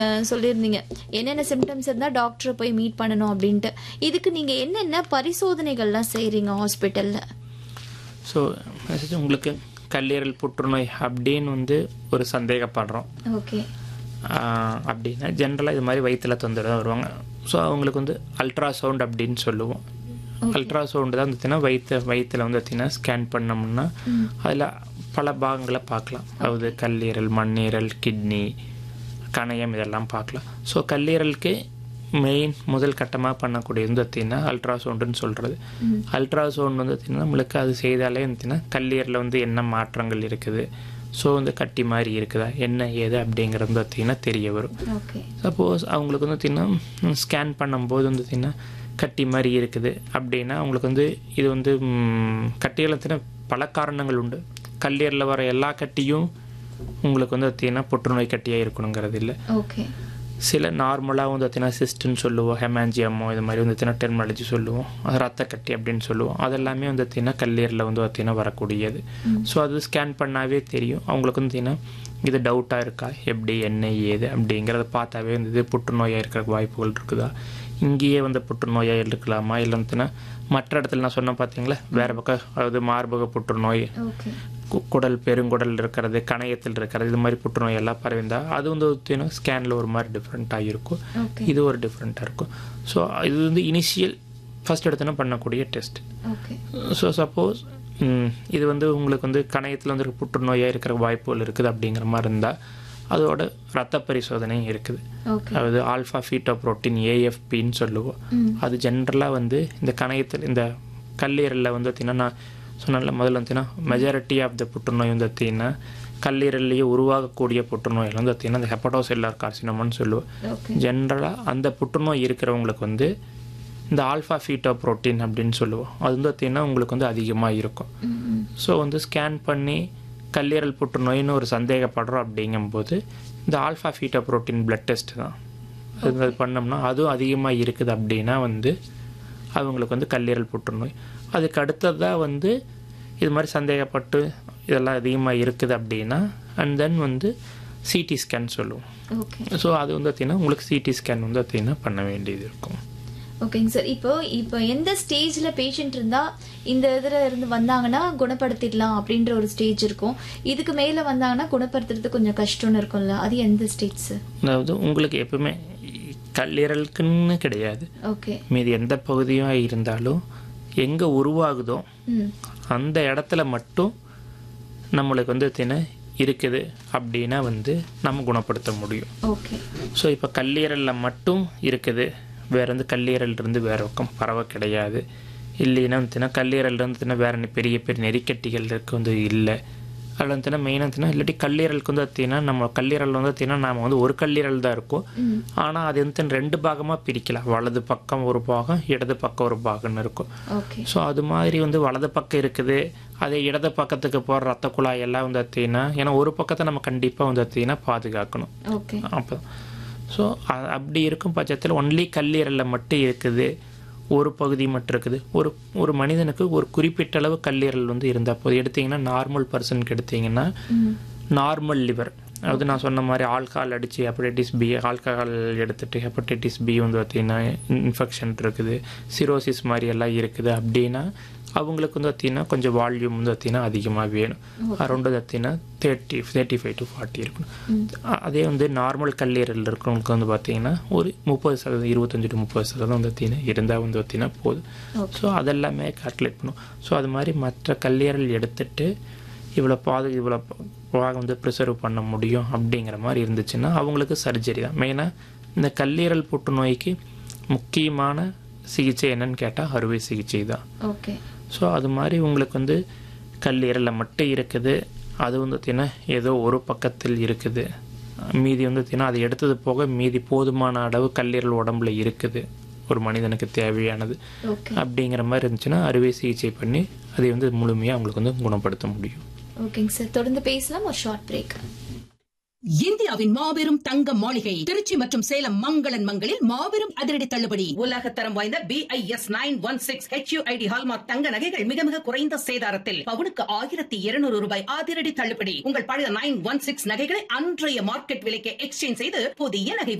அஹ், சொல்லியிருந்தீங்க என்னென்ன சிம்டம்ஸ் இருந்தால் டாக்டரை போய் மீட் பண்ணணும் அப்படின்ட்டு இதுக்கு நீங்கள் என்னென்ன பரிசோதனைகள்லாம் செய்கிறீங்க ஹாஸ்பிட்டலில் ஸோ உங்களுக்கு கல்லீரல் புற்றுநோய் அப்படின்னு வந்து ஒரு சந்தேகப்படுறோம் ஓகே ஆஹ் அப்படின்னா ஜென்ரலாக இது மாதிரி வயிற்றுல தொந்தரவு வருவாங்க ஸோ அவங்களுக்கு வந்து அல்ட்ராசவுண்ட் அப்படின்னு சொல்லுவோம் அல்ட்ராசவுண்டு தான் வந்துச்சுன்னா வயிற்று வயிற்றுல வந்து பார்த்தீங்கன்னா ஸ்கேன் பண்ணோம்னா அதில் பல பாகங்களை பார்க்கலாம் அதாவது கல்லீரல் மண்ணீரல் கிட்னி கணையம் இதெல்லாம் பார்க்கலாம் ஸோ கல்லீரலுக்கு மெயின் முதல் கட்டமாக பண்ணக்கூடியது வந்து பார்த்தீங்கன்னா அல்ட்ராசவுண்டுன்னு சொல்கிறது அல்ட்ராசவுண்ட் வந்து பார்த்தீங்கன்னா நம்மளுக்கு அது செய்தாலே வந்துச்சுன்னா கல்லீரலில் வந்து என்ன மாற்றங்கள் இருக்குது ஸோ வந்து கட்டி மாதிரி இருக்குதா என்ன ஏது அப்படிங்கிறது வந்து பார்த்தீங்கன்னா தெரிய வரும் ஓகே சப்போஸ் அவங்களுக்கு வந்து பார்த்திங்கன்னா ஸ்கேன் பண்ணும்போது வந்து பார்த்திங்கன்னா கட்டி மாதிரி இருக்குது அப்படின்னா அவங்களுக்கு வந்து இது வந்து ம், கட்டிகள் பார்த்தீங்கன்னா பல காரணங்கள் உண்டு கல்லீரலில் வர எல்லா கட்டியும் உங்களுக்கு வந்து பார்த்திங்கன்னா புற்றுநோய் கட்டியாக இருக்கணுங்கிறது இல்லை ஓகே சில நார்மலாக வந்து பார்த்தீங்கன்னா சிஸ்ட்னு சொல்லுவோம் ஹெமாஞ்சியமோ இது மாதிரி வந்து பார்த்தீங்கன்னா டெர்மாலஜி சொல்லுவோம் அது ரத்த கட்டி அப்படின்னு சொல்லுவோம் அதெல்லாமே வந்து பார்த்தீங்கன்னா கல்லீரலில் வந்து பார்த்தீங்கன்னா வரக்கூடியது ஸோ அது ஸ்கேன் பண்ணாவே தெரியும் அவங்களுக்கு வந்து பார்த்தீங்கன்னா இது டவுட்டாக இருக்கா எப்படி என்ன ஏது அப்படிங்கிறத பார்த்தாவே வந்து இது புற்றுநோயாக இருக்கிற வாய்ப்புகள் இருக்குதா இங்கேயே வந்து புற்றுநோயாக இருக்கலாமா இல்லை வந்துன்னா மற்ற இடத்துல நான் சொன்னேன் பார்த்தீங்களா வேறு பக்கம் அதாவது மார்பக புற்றுநோய் ஓகே கு- குடல் பெருங்குடல் இருக்கிறது கணையத்தில் இருக்கிறது இது மாதிரி புற்றுநோய் எல்லாம் பரவிந்தா அது வந்து பார்த்தீங்கன்னா ஸ்கேனில் ஒரு மாதிரி டிஃப்ரெண்ட்டாக இருக்கும் ஓகே இது ஒரு டிஃப்ரெண்ட்டாக இருக்கும் ஸோ இது வந்து இனிஷியல் ஃபர்ஸ்ட் எடுத்தோன்னா பண்ணக்கூடிய டெஸ்ட் ஓகே ஸோ சப்போஸ் இது வந்து உங்களுக்கு வந்து கணையத்தில் வந்து புற்றுநோயாக இருக்கிற வாய்ப்புகள் இருக்குது அப்படிங்கிற மாதிரி இருந்தால் அதோட ரத்த பரிசோதனையும் இருக்குது ஓகே அதாவது ஆல்ஃபா ஃபீட்டோ புரோட்டீன் ஏஎஃப்பின்னு சொல்லுவோம் அது ஜென்ரலாக வந்து இந்த கணையத்தில் இந்த கல்லீரலில் வந்து பார்த்தீங்கன்னா நான் சொன்னல முதல்ல வந்துச்சுன்னா மெஜாரிட்டி ஆஃப் த புற்றுநோய் வந்து பார்த்தீங்கன்னா கல்லீரல்லையே உருவாகக்கூடிய புற்றுநோயில் வந்து பார்த்தீங்கன்னா இந்த ஹெப்படோசெல்லார் கார்சினோமன்னு சொல்லுவோம் ஓகே ஜென்ரலாக அந்த புற்றுநோய் இருக்கிறவங்களுக்கு வந்து இந்த ஆல்ஃபா ஃபீட்டோ புரோட்டீன் அப்படின்னு சொல்லுவோம் அது வந்து பார்த்தீங்கன்னா உங்களுக்கு வந்து அதிகமாக இருக்கும் ம் ஸோ வந்து ஸ்கேன் பண்ணி கல்லீரல் புற்றுநோயின்னு ஒரு சந்தேகப்படுறோம் அப்படிங்கும்போது இந்த alpha fetoprotein blood test தான் அது அது பண்ணோம்னா அதுவும் அதிகமாக இருக்குது அப்படின்னா வந்து அவங்களுக்கு வந்து கல்லீரல் புற்றுநோய் அதுக்கு அடுத்ததாக வந்து இது மாதிரி சந்தேகப்பட்டு இதெல்லாம் அதிகமாக இருக்குது அப்படின்னா அண்ட் தென் வந்து சிடி ஸ்கேன் சொல்லுவோம் ஓகே ஸோ அது வந்து பார்த்திங்கன்னா உங்களுக்கு சிடி ஸ்கேன் வந்து பார்த்திங்கன்னா பண்ண வேண்டியது இருக்கும் ஓகேங்க சார் இப்போ இப்போ எந்த ஸ்டேஜ்ல பேஷண்ட் இருந்தா இந்த இதுல இருந்து வந்தாங்கன்னா குணப்படுத்திடலாம் அப்படின்ற ஒரு ஸ்டேஜ் இருக்கும் இதுக்கு மேல வந்தாங்கன்னா குணப்படுத்துறது கொஞ்சம் கஷ்டம்னு இருக்கும்ல அது எந்த ஸ்டேஜ் சார் அதாவது உங்களுக்கு எப்பவுமே கல்லீரலுக்குன்னு கிடையாது ஓகே மீதி எந்த பகுதியும் இருந்தாலும் எங்கே உருவாகுதோ ம் அந்த இடத்துல மட்டும் நம்மளுக்கு வந்து தின இருக்குது அப்படின்னா வந்து நம்ம குணப்படுத்த முடியும் ஓகே ஸோ இப்போ கல்லீரலில் மட்டும் இருக்குது வேற வந்து கல்லீரல் இருந்து வேற பக்கம் பறவை கிடையாது இல்லைன்னா வந்துன்னா கல்லீரல் இருந்துச்சுன்னா வேற நி- பெரிய பெரிய நெறிக்கட்டிகள் இருக்கு வந்து இல்லை அதில் வந்துன்னா மெயினாக வந்துன்னா இல்லாட்டி கல்லீரலுக்கு வந்து பார்த்தீங்கன்னா நம்ம கல்லீரல் வந்து பார்த்தீங்கன்னா நாம வந்து ஒரு கல்லீரல் தான் இருக்கும் ம் ஆனால் அது வந்து ரெண்டு பாகமாக பிரிக்கலாம் வலது பக்கம் ஒரு பாகம் இடது பக்கம் ஒரு பாகம்னு இருக்கும் ஓகே ஸோ அது மாதிரி வந்து வலது பக்கம் இருக்குது அதே இடது பக்கத்துக்கு போகிற ரத்த குழாய் எல்லாம் வந்து பார்த்தீங்கன்னா ஏன்னா ஒரு பக்கத்தை நம்ம கண்டிப்பாக வந்து பார்த்தீங்கன்னா பாதுகாக்கணும் ஓகே அப்போ ஸோ அப்படி இருக்கும் பட்சத்தில் ஒன்லி கல்லீரலில் மட்டும் இருக்குது ஒரு பகுதி மட்டும் இருக்குது ஒரு ஒரு மனிதனுக்கு ஒரு குறிப்பிட்ட அளவு கல்லீரல் வந்து இருந்தால் போதும் எடுத்தீங்கன்னா நார்மல் பர்சனுக்கு எடுத்தீங்கன்னா ம் நார்மல் லிவர் அதாவது நான் சொன்ன மாதிரி ஆல்கஹால் அடித்து ஹெப்படைட்டிஸ் பி ஆல்கஹால் எடுத்துட்டு ஹெப்படைட்டிஸ் பி வந்து பார்த்தீங்கன்னா இன்ஃபெக்ஷன் இருக்குது சிரோசிஸ் மாதிரி எல்லாம் இருக்குது அப்படின்னா அவங்களுக்கு வந்து பார்த்தீங்கன்னா கொஞ்சம் வால்யூம் வந்து பார்த்தீங்கன்னா அதிகமாக வேணும் அரௌண்ட் பார்த்தீங்கன்னா thirty thirty five to forty இருக்கணும் அ- அதே வந்து நார்மல் கல்லீரல் இருக்கிறவங்களுக்கு வந்து பார்த்தீங்கன்னா ஒரு முப்பது சதவீதம் இருபத்தஞ்சு டு முப்பது சதவீதம் வந்து பார்த்தீங்கன்னா இருந்தால் வந்து பார்த்தீங்கன்னா போதும் ஓகே ஸோ அதெல்லாமே கால்குலேட் பண்ணும் ஸோ அது மாதிரி மற்ற கல்லீரல் எடுத்துட்டு இவ்வளோ பாது இவ்வளோ பாகம் வந்து ப்ரிசர்வ் பண்ண முடியும் அப்படிங்கிற மாதிரி இருந்துச்சுன்னா அவங்களுக்கு சர்ஜரி தான் மெயினாக இந்த கல்லீரல் புற்றுநோய்க்கு முக்கியமான சிகிச்சை என்னன்னு கேட்டால் அறுவை சிகிச்சை தான் ஓகே ஸோ அது மாதிரி உங்களுக்கு வந்து கல்லீரலில் மட்டும் இருக்குது அது வந்து பார்த்தீங்கன்னா ஏதோ ஒரு பக்கத்தில் இருக்குது மீதி வந்து பார்த்தீங்கன்னா அது எடுத்தது போக மீதி போதுமான அளவு கல்லீரல் உடம்புல இருக்குது ஒரு மனிதனுக்கு தேவையானது ஓகே அப்படிங்கிற மாதிரி இருந்துச்சுன்னா அறுவை சிகிச்சை பண்ணி அதை வந்து முழுமையாக அவங்களுக்கு வந்து குணப்படுத்த முடியும் ஓகேங்க சார் தொடர்ந்து பேசலாம் ஒரு ஷார்ட் பிரேக் இந்தியாவின் மாபெரும் தங்க மாளிகை திருச்சி மற்றும் சேலம் மங்களன் மங்களில் மாபெரும் அதிரடி தள்ளுபடி உலக தரம் வாய்ந்த B I S nine one six HUID hallmark தங்க நகைகள் மிக மிக குறைந்த சேதாரத்தில் பவுனுக்கு ஆயிரத்தி இருநூறு ரூபாய் அதிரடி தள்ளுபடி உங்கள் பழைய நைன் ஒன் சிக்ஸ் நகைகளை அன்றைய மார்க்கெட் விலைக்கு எக்ஸ்சேஞ்ச் செய்து புதிய நகை